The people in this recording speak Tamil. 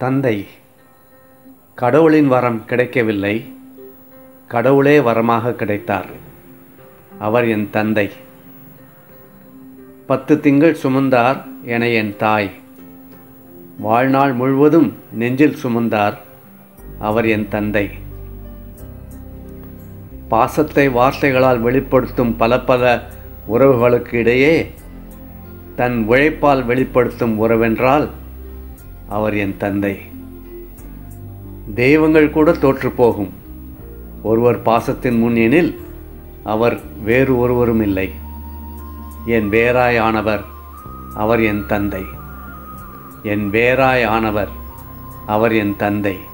தந்தை கடவுளின் வரம் கிடைக்கவில்லை கடவுளே வரமாக கிடைத்தார் அவர் என் தந்தை பத்து திங்கள் சுமந்தார் என என் தாய் வாழ்நாள் முழுவதும் நெஞ்சில் சுமந்தார் அவர் என் தந்தை பாசத்தை வார்த்தைகளால் வெளிப்படுத்தும் பல பல உறவுகளுக்கு இடையே தன் உழைப்பால் வெளிப்படுத்தும் உறவென்றால் அவர் என் தந்தை தெய்வங்கள் கூட தோற்றுப்போகும் ஒருவர் பாசத்தின் முன் எனில் அவர் வேறு ஒருவரும் இல்லை என் வேராய் ஆனவர் அவர் என் தந்தை என் வேராய் ஆனவர் அவர் என் தந்தை